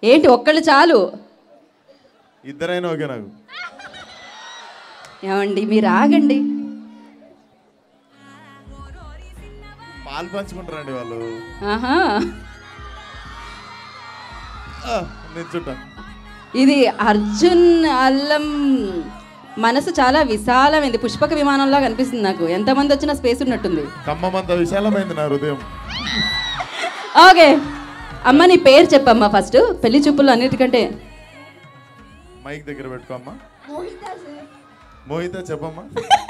ఏంటి ఒక్కళ్ళు చాలు ఇద్దరైనా ఓకే నాకు ఏమండి మీరు ఆగండి పాలు పంచుకుంటారండి వాళ్ళు ఆహా ఆ, నేను చుట్టా ఇది అర్జున్ అల్లం మనసు చాలా విశాలమైంది పుష్పక విమానంలా కనిపిస్తుంది నాకు ఎంతమంది వచ్చినా స్పేస్ ఉన్నట్టుంది ఖమ్మం అంత విశాలమైంది నా హృదయం ఓకే అమ్మ నీ పేరు చెప్పమ్మా ఫస్ట్ పెళ్లి చూపులు అన్నిటికంటే మైక్ దగ్గర పెట్టుకో అమ్మా మోహిత చెప్పమ్మా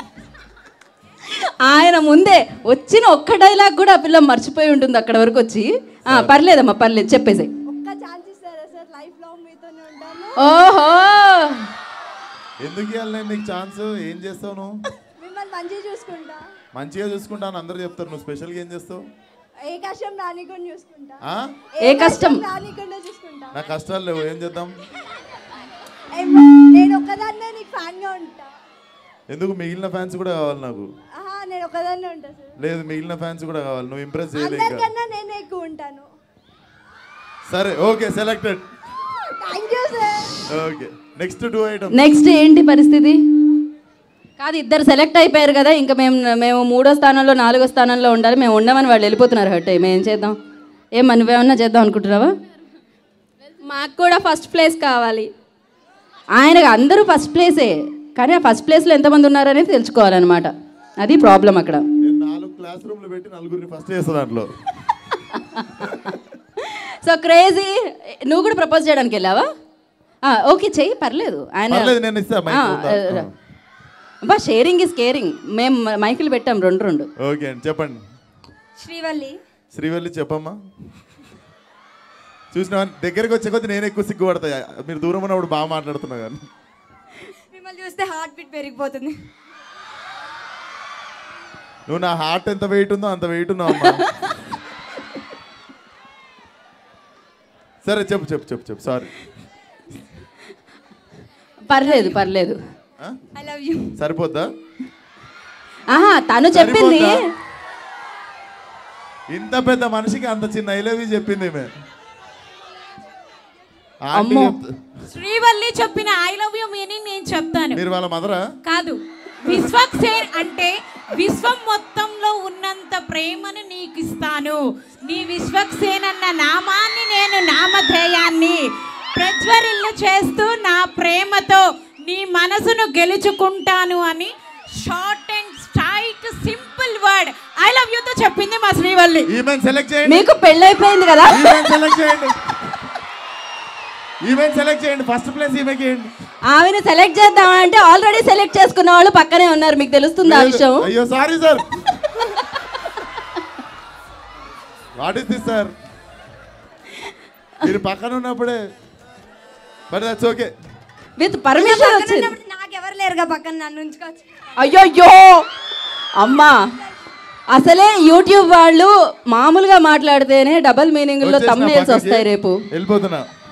ఆయన ముందే వచ్చిన ఒక్క డైలాగ్ కూడా ఆ పిల్ల మర్చిపోయి ఉంటుంది అక్కడ వరకు వచ్చి ఆ, పర్లేదమ్మా పర్లేదు చెప్పేసి ఒక్క ఛాన్స్ ఇస్తారా సార్ లైఫ్ లాంగ్ మీతోనే ఉంటాను ఓహో ఎందుకు ఇవ్వాలి నేను నీకు ఛాన్స్ ఏం చేస్తావు నువ్వు మిమ్మల్ని మంచిగా చూసుకుంటా మంచిగా చూసుకుంటాను అందరూ చెప్తారు నువ్వు స్పెషల్గా ఏం చేస్తావు ఏ కష్టం రానికుండా చూసుకుంటా ఆ? ఏ కష్టం? రానికుండా చూసుకుంటా నా కష్టాలు లేవు ఏం చేద్దాం ఏం- నేను ఒక్కదాన్నే నీకు ఫ్యాన్ గా ఉంటా ఎందుకు మిగిలిన ఫ్యాన్స్ కూడా కావాలి నాకు ఆహా నేను ఒక్కదాన్నే ఉంటా సార్ లేదు మిగిలిన ఫ్యాన్స్ కూడా కావాలి నువ్వు ఇంప్రెస్ చేయలే ఇంకా అందరికన్నా నేనే ఎక్కువ ఉంటాను సరే okay selected thank you sir okay next two item next ఏంటి పరిస్థితి కాదు ఇద్దరు సెలెక్ట్ అయిపోయారు కదా ఇంకా మేము మేము మూడో స్థానంలో నాలుగో స్థానంలో ఉండాలి మేము ఉండమని వాళ్ళు వెళ్ళిపోతున్నారు హట్ అయ్యి మేము ఏం చేద్దాం ఏం నువ్వేమన్నా చేద్దాం అనుకుంటున్నావా మాకు కూడా ఫస్ట్ ప్లేస్ కావాలి ఆయనకు అందరూ ఫస్ట్ ప్లేసే కానీ ఆ ఫస్ట్ ప్లేస్లో ఎంతమంది ఉన్నారనేది తెలుసుకోవాలన్నమాట అది ప్రాబ్లం అక్కడ నేను నాలుగు క్లాస్ రూమ్లు పెట్టి నలుగురిని ఫస్ట్ చేస్తా దాంట్లో సో క్రేజీ నువ్వు కూడా ప్రపోజ్ చేయడానికి వెళ్ళావా ఆ, ఓకే చెయ్యి పర్లేదు ఆయన పర్లేదు నేను ఇస్తా మైక్ ఆ, ఉందా? ఆ, బా షేరింగ్ ఇస్ కేరింగ్ మేము మైకులు పెట్టాం రెండు రెండు ఓకే అండి చెప్పండి శ్రీవల్లి శ్రీవల్లి చెప్పమ్మా చూసిన దగ్గరికి వచ్చే కొద్దీ నేను ఎక్కువ సిగ్గుపడతా మీరు దూరం ఉన్నప్పుడు బాగా మాట్లాడుతున్నా కానీ మిమ్మల్ని చూస్తే హార్ట్ బీట్ పెరిగిపోతుంది నువ్వు నా హార్ట్ ఎంత వెయిట్ ఉందో అంత వెయిట్ ఉన్నావు అమ్మా సరే చెప్పు చెప్పు చెప్పు చెప్పు సారీ పర్లేదు పర్లేదు ఐ లవ్ యూ సరిపోద్దా ఆహా తను చెప్పింది సరిపోద్దా? ఇంత పెద్ద మనిషికి అంత చిన్న ఐలవి చెప్పింది ఈమె. ఆంటీ అమ్మో. చెప్త- శ్రీవల్లి చెప్పిన ఐ లవ్ యూ మీనింగ్ నేను చెప్తాను మీరు వాళ్ళ మదరా కాదు విశ్వక్సేన్ అంటే విశ్వం మొత్తంలో ఉన్నంత ప్రేమను నీకు ఇస్తాను నీ విశ్వక్సేన్ అన్న నామాన్ని నేను నామధేయాన్ని ప్రజ్వరిల్లు చేస్తూ నా ప్రేమతో నీ మనసును గెలుచుకుంటాను అని short and straight simple word I love యూతో చెప్పింది మా శ్రీవల్లి ఈమెన్ సెలెక్ట్ చేయండి మీకు పెళ్ళైపోయింది కదా ఈమెన్ సెలెక్ట్ చేయండి ఈమెన్ సెలెక్ట్ చేయండి ఫస్ట్ ప్లేస్ ఈమెకి ఇవ్వండి. ఆమెను సెలెక్ట్ చేద్దామంటే ఆల్రెడీ సెలెక్ట్ చేసుకున్న వాళ్ళు పక్కనే ఉన్నారు మీకు తెలుస్తుంది ఆ విషయం అయ్యో sorry sir what is this sir మీరు పక్కన ఉన్నప్పుడే but that's okay with permission వచ్చింది నాకెవరు లేరుగా పక్కన నన్ను ఉంచుకోవచ్చు అయ్యో అమ్మా అసలే యూట్యూబ్ వాళ్ళు మామూలుగా మాట్లాడితేనే డబల్ మీనింగ్ లో వచ్చేసిన తమ్నేల్స్ పక్కకి. వస్తాయి రేపు వెళ్ళిపోతున్నా